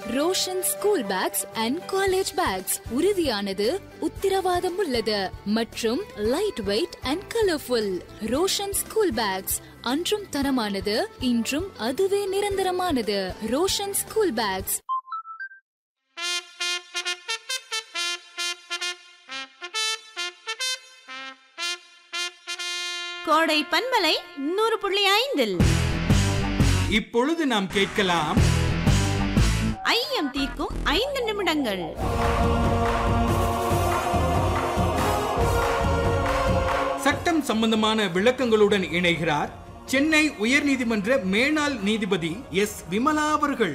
Roshan school bags and college bags உறுதியானது உத்தரவாதம் உள்ளது மற்றும் light weight and colourful Roshan school bags அன்றும் தரமானது இன்றும் அதுவே நிரந்தரமானது ரோஷன் ஸ்கூல் பேக்ஸ் கோடை பண்பலை நூறு புள்ளி ஐந்தில் இப்பொழுது நாம் கேட்கலாம் ஐயம் தீர்க்கும் ஐந்து நிமிடங்கள் சட்டம் சம்பந்தமான விளக்கங்களுடன் இணைகிறார் சென்னை உயர்நீதிமன்ற மேனாள் நீதிபதி எஸ் விமலா அவர்கள்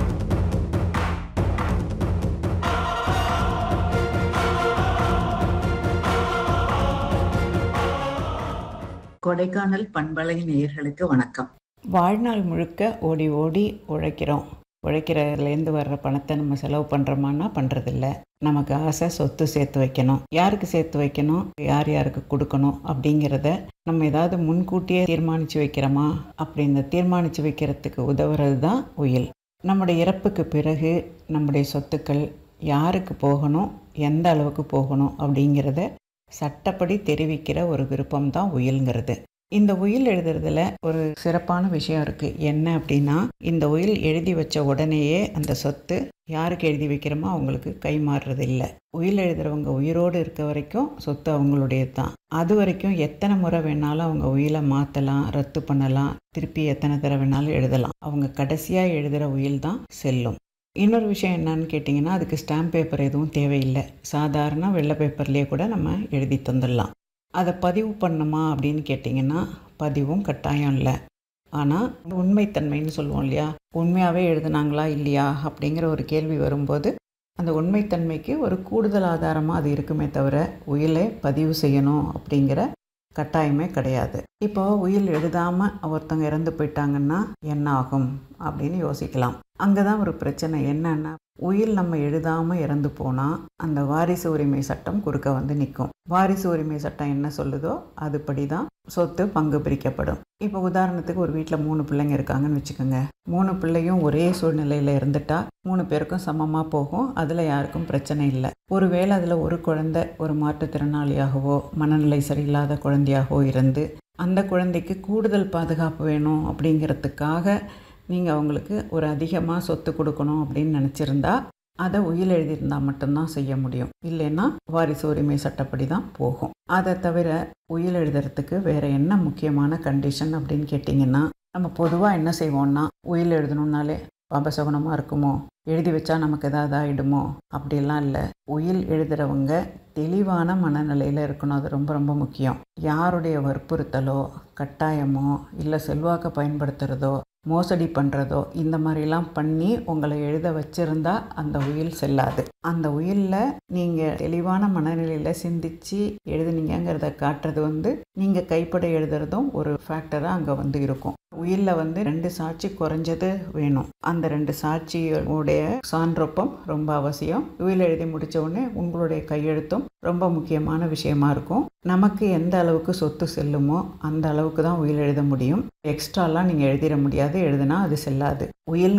கொடைக்கானல் பண்பலை நேயர்களுக்கு வணக்கம் வாழ்நாள் முழுக்க ஓடி ஓடி உழைக்கிறோம் உழைக்கிறதுலேருந்து வர்ற பணத்தை நம்ம செலவு பண்ணுறோமான்னா பண்ணுறதில்ல நமக்கு ஆசை சொத்து சேர்த்து வைக்கணும் யாருக்கு சேர்த்து வைக்கணும் யார் யாருக்கு கொடுக்கணும் அப்படிங்கிறத நம்ம ஏதாவது முன்கூட்டியே தீர்மானித்து வைக்கிறோமா அப்படி இந்த தீர்மானித்து வைக்கிறதுக்கு உதவுறது தான் உயில் நம்முடைய இறப்புக்கு பிறகு நம்முடைய சொத்துக்கள் யாருக்கு போகணும் எந்த அளவுக்கு போகணும் அப்படிங்கிறத சட்டப்படி தெரிவிக்கிற ஒரு விருப்பம் தான் உயில்ங்கிறது இந்த உயில் எழுதுறதுல ஒரு சிறப்பான விஷயம் இருக்குது என்ன அப்படின்னா இந்த உயில் எழுதி வச்ச உடனேயே அந்த சொத்து யாருக்கு எழுதி வைக்கிறோமோ அவங்களுக்கு கை மாறுறது இல்லை உயில் எழுதுறவங்க உயிரோடு இருக்க வரைக்கும் சொத்து அவங்களுடையது தான் அது வரைக்கும் எத்தனை முறை வேணாலும் அவங்க உயிலை மாற்றலாம் ரத்து பண்ணலாம் திருப்பி எத்தனை தடவை வேணாலும் எழுதலாம் அவங்க கடைசியாக எழுதுகிற உயில் தான் செல்லும் இன்னொரு விஷயம் என்னன்னு கேட்டிங்கன்னா அதுக்கு ஸ்டாம்ப் பேப்பர் எதுவும் தேவையில்லை சாதாரண வெள்ளை பேப்பர்லேயே கூட நம்ம எழுதி தந்துடலாம் அதை பதிவு பண்ணுமா அப்படின்னு கேட்டிங்கன்னா பதிவும் கட்டாயம் இல்லை ஆனால் உண்மைத்தன்மைன்னு சொல்லுவோம் இல்லையா உண்மையாகவே எழுதுனாங்களா இல்லையா அப்படிங்கிற ஒரு கேள்வி வரும்போது அந்த உண்மைத்தன்மைக்கு ஒரு கூடுதல் ஆதாரமாக அது இருக்குமே தவிர உயிலை பதிவு செய்யணும் அப்படிங்கிற கட்டாயமே கிடையாது இப்போ உயில் எழுதாமல் ஒருத்தவங்க இறந்து போயிட்டாங்கன்னா என்ன ஆகும் அப்படின்னு யோசிக்கலாம் அங்கே தான் ஒரு பிரச்சனை என்னன்னா உயில் நம்ம எழுதாமல் இறந்து போனால் அந்த வாரிசு உரிமை சட்டம் குறுக்க வந்து நிற்கும் வாரிசு உரிமை சட்டம் என்ன சொல்லுதோ அதுபடி தான் சொத்து பங்கு பிரிக்கப்படும் இப்போ உதாரணத்துக்கு ஒரு வீட்டில் மூணு பிள்ளைங்க இருக்காங்கன்னு வச்சுக்கோங்க மூணு பிள்ளையும் ஒரே சூழ்நிலையில் இருந்துட்டா மூணு பேருக்கும் சமமாக போகும் அதில் யாருக்கும் பிரச்சனை இல்லை ஒருவேளை அதில் ஒரு குழந்தை ஒரு மாற்றுத்திறனாளியாகவோ மனநிலை சரியில்லாத குழந்தையாகவோ இருந்து அந்த குழந்தைக்கு கூடுதல் பாதுகாப்பு வேணும் அப்படிங்கிறதுக்காக நீங்கள் அவங்களுக்கு ஒரு அதிகமாக சொத்து கொடுக்கணும் அப்படின்னு நினச்சிருந்தா அதை உயில் எழுதியிருந்தால் மட்டும்தான் செய்ய முடியும் இல்லைன்னா வாரிசு உரிமை சட்டப்படி தான் போகும் அதை தவிர உயில் எழுதுறதுக்கு வேறு என்ன முக்கியமான கண்டிஷன் அப்படின்னு கேட்டிங்கன்னா நம்ம பொதுவாக என்ன செய்வோம்னா உயில் எழுதணுன்னாலே அபசகுணமாக இருக்குமோ எழுதி வச்சா நமக்கு ஏதாவது ஆகிடுமோ அப்படிலாம் இல்லை உயில் எழுதுகிறவங்க தெளிவான மனநிலையில் இருக்கணும் அது ரொம்ப ரொம்ப முக்கியம் யாருடைய வற்புறுத்தலோ கட்டாயமோ இல்லை செல்வாக்கை பயன்படுத்துகிறதோ மோசடி பண்ணுறதோ இந்த மாதிரிலாம் பண்ணி உங்களை எழுத வச்சிருந்தா அந்த உயில் செல்லாது அந்த உயிலில் நீங்கள் தெளிவான மனநிலையில் சிந்திச்சு எழுதுனீங்கிறத காட்டுறது வந்து நீங்கள் கைப்பட எழுதுறதும் ஒரு ஃபேக்டராக அங்கே வந்து இருக்கும் உயிலில் வந்து ரெண்டு சாட்சி குறைஞ்சது வேணும் அந்த ரெண்டு சாட்சியோடைய சான்றொப்பம் ரொம்ப அவசியம் உயில் எழுதி முடித்த உடனே உங்களுடைய கையெழுத்தும் ரொம்ப முக்கியமான விஷயமா இருக்கும் நமக்கு எந்த அளவுக்கு சொத்து செல்லுமோ அந்த அளவுக்கு தான் உயில் எழுத முடியும் எக்ஸ்ட்ராலாம் நீங்கள் எழுதிட முடியாது எழுதுனா அது செல்லாது உயில்